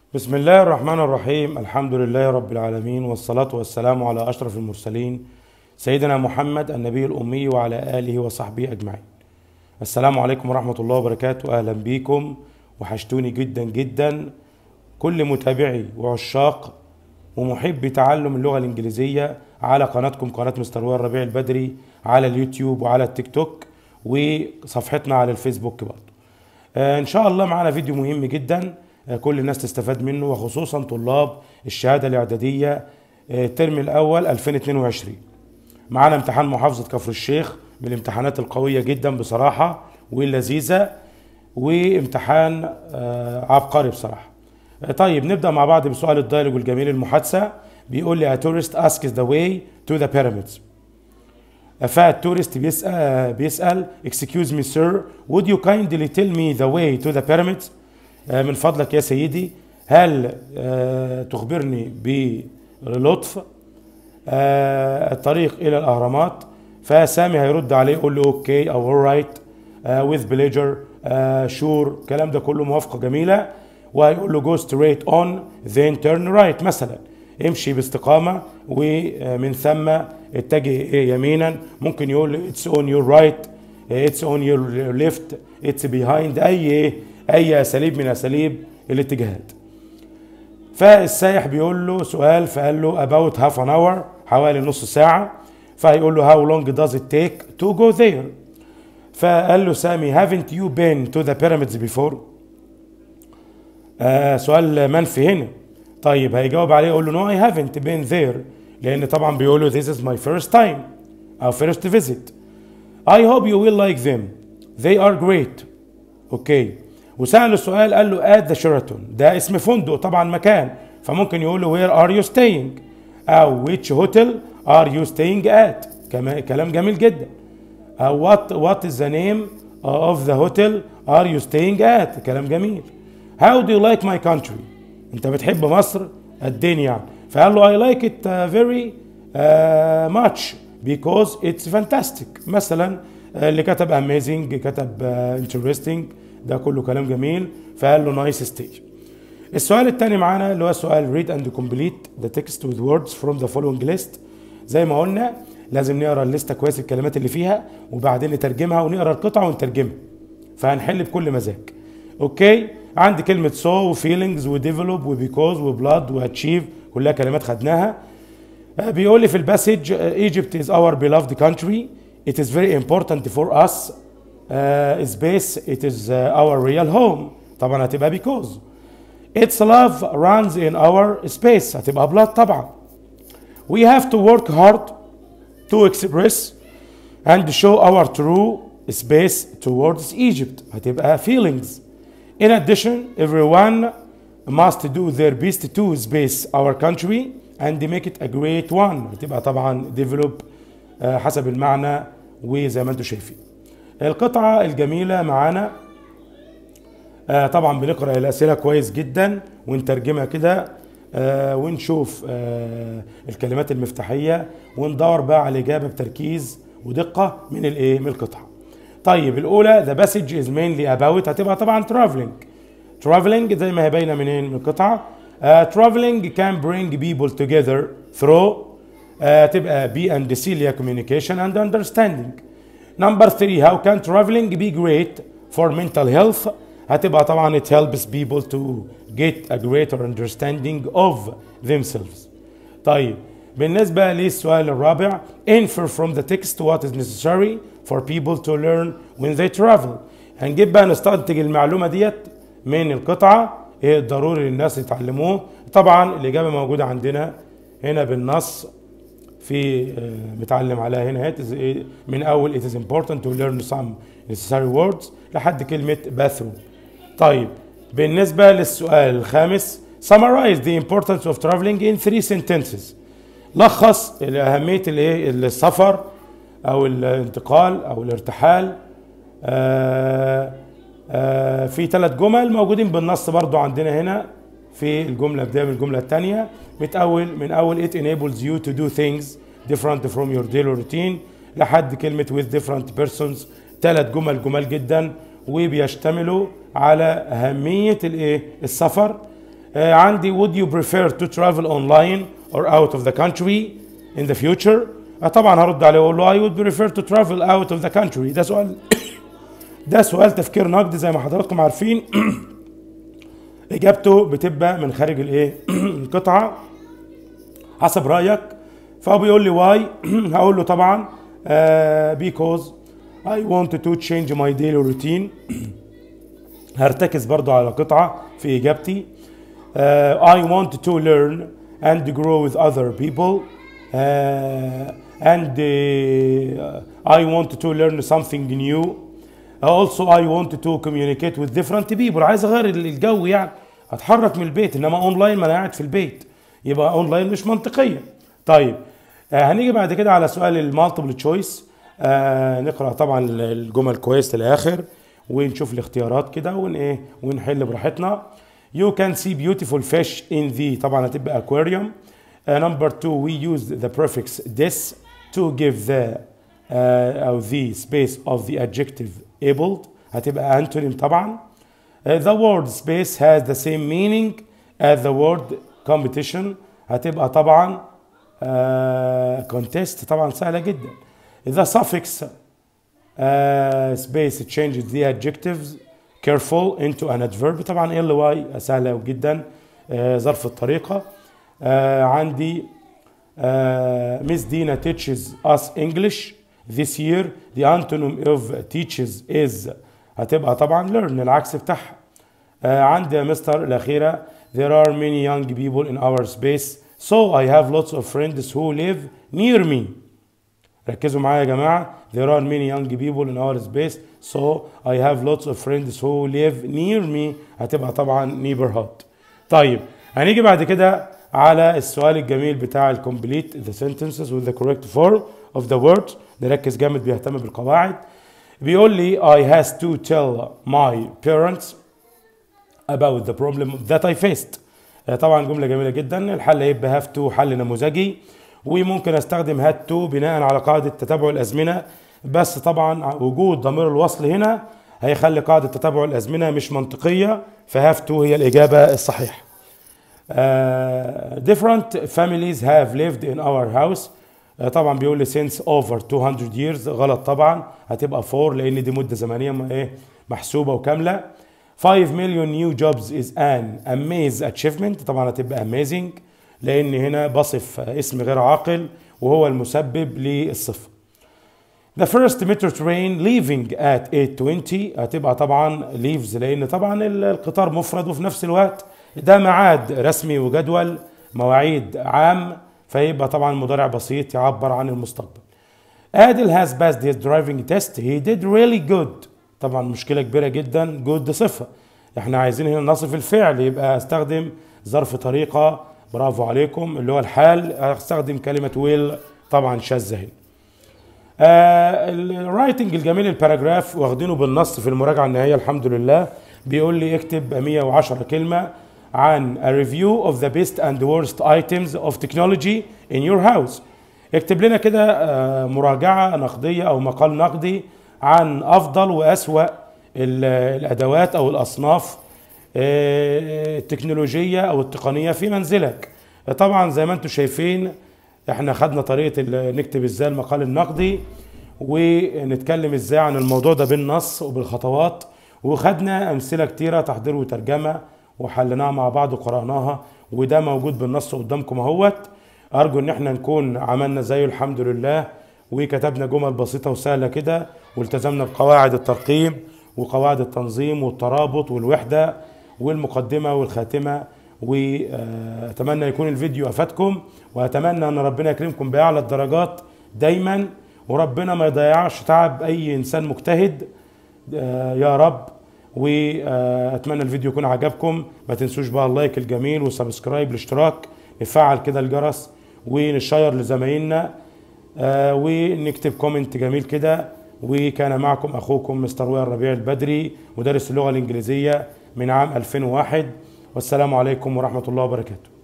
بسم الله الرحمن الرحيم الحمد لله رب العالمين والصلاة والسلام على أشرف المرسلين سيدنا محمد النبي الأمي وعلى آله وصحبه أجمعين السلام عليكم ورحمة الله وبركاته أهلا بيكم وحشتوني جدا جدا كل متابعي وعشاق ومحبي تعلم اللغة الإنجليزية على قناتكم قناة مستر وائل ربيع البدري على اليوتيوب وعلى التيك توك وصفحتنا على الفيسبوك برضه آه، ان شاء الله معانا فيديو مهم جدا آه، كل الناس تستفاد منه وخصوصا طلاب الشهاده الاعداديه آه، الترم الاول 2022 معانا امتحان محافظه كفر الشيخ من الامتحانات القويه جدا بصراحه واللذيذه وامتحان آه، عبقري بصراحه آه، طيب نبدا مع بعض بسؤال الدايلوج الجميل المحادثه بيقول لي a tourist asks the way to the pyramids فالتورست بيسأل بيسأل excuse me sir would you kindly tell me the way to the pyramids آه، من فضلك يا سيدي هل آه، تخبرني بلطف آه، الطريق إلى الأهرامات فسامي هيرد عليه يقول له اوكي او alright uh, with pleasure uh, sure الكلام ده كله موافقة جميلة وهيقول له go straight on then turn right مثلا امشي باستقامة ومن ثم اتجه يمينا ممكن يقول it's on your right it's on your left it's behind اي اي اساليب من اساليب الاتجاهات فالسايح بيقول له سؤال فقال له about half an hour حوالي نص ساعة فهيقول له how long does it take to go there فقال له سامي haven't you been to the pyramids before آه سؤال منفي هنا طيب هيجاوب عليه يقول له no I haven't been there لأن طبعا بيقول له this is my first time أو first visit I hope you will like them they are great اوكي وسأله السؤال قال له at the Sheraton ده اسم فندق طبعا مكان فممكن يقول له where are you staying أو which hotel are you staying at كما- كلام جميل جدا أو what what is the name of the hotel are you staying at كلام جميل how do you like my country انت بتحب مصر قد ايه يعني فقال له I like it uh, very uh, much because it's fantastic مثلا آه، اللي كتب amazing كتب uh, interesting ده كله كلام جميل فقال له nice stay السؤال الثاني معانا اللي هو سؤال read and complete the text with words from the following list زي ما قلنا لازم نقرا الليسته كويس الكلمات اللي فيها وبعدين نترجمها ونقرا القطعه ونترجمها فهنحل بكل مزاج اوكي عندي كلمه so وفيلينجز وديفلوب وبيكوز وبلاد واتشيف كلها كلمات خدناها آه، بيقول لي في الباسج آه، Egypt is our beloved country it is very important for us uh, space it is uh, our real home طبعا هتبقى because its love runs in our space هتبقى blood طبعا we have to work hard to express and show our true space towards Egypt هتبقى feelings in addition everyone must do their best to space our country and make it a great one هتبقى طبعا develop آه، حسب المعنى وزي ما انتم شايفين القطعة الجميلة معانا آه، طبعا بنقرا الاسئله كويس جدا ونترجمها كده آه، ونشوف آه، الكلمات المفتاحيه وندور بقى على الاجابه بتركيز ودقه من الايه من القطعه طيب الاولى ذا باسج از مينلي اباوت هتبقى طبعا ترافلنج ترافلنج زي ما هي باينه منين من القطعه ترافلنج كان برينج بيبل توجذر ثرو تبقى بي اند سيليا كوميونيكيشن اند اندرستاندينج Number three, how can traveling be great for mental health? هتبقى طبعا it helps people to get a greater understanding of themselves. طيب بالنسبة للسؤال الرابع infer from the text what is necessary for people to learn when they travel. هنجيب بقى نستنتج المعلومة ديت من القطعة ايه الضروري للناس يتعلموه طبعا الإجابة موجودة عندنا هنا بالنص في آه، متعلم عليها هنا it is- إيه، من اول it is important to learn some necessary words لحد كلمه bathroom طيب بالنسبه للسؤال الخامس summarize the importance of traveling in three sentences لخص اهميه الايه السفر او الانتقال او الارتحال آه، آه، في ثلاث جمل موجودين بالنص برضو عندنا هنا في الجمله بدايه من الجمله الثانيه بتأول من اول it enables you to do things different from your daily routine لحد كلمه with different persons ثلاث جمل جمال جدا وبيشتملوا على اهميه الايه السفر آه عندي would you prefer to travel online or out of the country in the future آه طبعا هرد عليه واقول له I would prefer to travel out of the country ده سؤال ده سؤال تفكير نقدي زي ما حضراتكم عارفين اجابته بتبقى من خارج الايه القطعه حسب رايك فهو بيقول لي واي هقول له طبعا uh, because I want to change my daily routine هرتكز برضو على قطعة في إجابتي uh, I want to learn and grow with other people uh, and uh, I want to learn something new also I want to communicate with different people عايز اغير الجو يعني اتحرك من البيت انما اونلاين ما انا قاعد في البيت يبقى اونلاين مش منطقيه طيب آه هنيجي بعد كده على سؤال المالتيبل تشويس آه نقرا طبعا الجمل كويس للاخر ونشوف الاختيارات كده ون ايه ونحل براحتنا You can see beautiful fish in the طبعا هتبقى aquarium uh, number two we use the prefix this to give the uh, أو the space of the adjective able هتبقى antonym طبعا uh, the word space has the same meaning as the word competition هتبقى طبعا uh, contest طبعا سهلة جدا the suffix uh, space changes the adjectives careful into an adverb طبعا ال واي سهلة جدا uh, ظرف الطريقة uh, عندي مس دينا teaches us English this year the antonym of teaches is هتبقى طبعا learn العكس بتاعها uh, عندي يا مستر الأخيرة there are many young people in our space so I have lots of friends who live near me ركزوا معايا يا جماعة there are many young people in our space so I have lots of friends who live near me هتبقى طبعا neighborhood طيب هنيجي بعد كده على السؤال الجميل بتاع الكومبليت the sentences with the correct form of the words نركز جامد بيهتم بالقواعد بيقول لي I has to tell my parents about the problem that I faced طبعا جملة جميلة جدا الحل هيبقى have to حل نموذجي وممكن استخدم هاد تو بناء على قاعدة تتابع الأزمنة بس طبعا وجود ضمير الوصل هنا هيخلي قاعدة تتابع الأزمنة مش منطقية فهاف تو هي الإجابة الصحيحة. Uh, different families have lived in our house uh, طبعا بيقول لي since over 200 years غلط طبعا هتبقى 4 لأن دي مدة زمنية ايه محسوبة وكاملة 5 million new jobs is an amazing achievement طبعا هتبقى amazing لان هنا بصف اسم غير عاقل وهو المسبب للصفه The first metro train leaving at 8:20 هتبقى طبعا leaves لان طبعا القطار مفرد وفي نفس الوقت ده ميعاد رسمي وجدول مواعيد عام فيبقى طبعا مضارع بسيط يعبر عن المستقبل. Adil has passed his driving test. He did really good. طبعا مشكلة كبيرة جدا good صفة. احنا عايزين هنا نصف الفعل يبقى استخدم ظرف طريقة برافو عليكم اللي هو الحال استخدم كلمة ويل طبعا شاذة هنا. آه الرايتنج الجميل الباراجراف واخدينه بالنص في المراجعة النهائية الحمد لله بيقول لي اكتب 110 كلمة عن a review of the best and worst items of technology in your house. اكتب لنا كده آه مراجعة نقدية أو مقال نقدي عن أفضل وأسوأ الأدوات أو الأصناف التكنولوجية أو التقنية في منزلك طبعا زي ما انتم شايفين احنا خدنا طريقة نكتب ازاي المقال النقدي ونتكلم ازاي عن الموضوع ده بالنص وبالخطوات وخدنا امثلة كتيرة تحضير وترجمة وحليناها مع بعض وقرأناها وده موجود بالنص قدامكم اهوت ارجو ان احنا نكون عملنا زيه الحمد لله وكتبنا جمل بسيطة وسهلة كده والتزمنا بقواعد الترقيم وقواعد التنظيم والترابط والوحدة والمقدمة والخاتمة وأتمنى يكون الفيديو أفادكم وأتمنى أن ربنا يكرمكم بأعلى الدرجات دايما وربنا ما يضيعش تعب أي إنسان مجتهد يا رب وأتمنى الفيديو يكون عجبكم ما تنسوش بقى اللايك الجميل والسبسكرايب الاشتراك نفعل كده الجرس ونشير لزمايلنا ونكتب كومنت جميل كده وكان معكم اخوكم مستر وائل ربيع البدري مدرس اللغه الانجليزيه من عام 2001 والسلام عليكم ورحمه الله وبركاته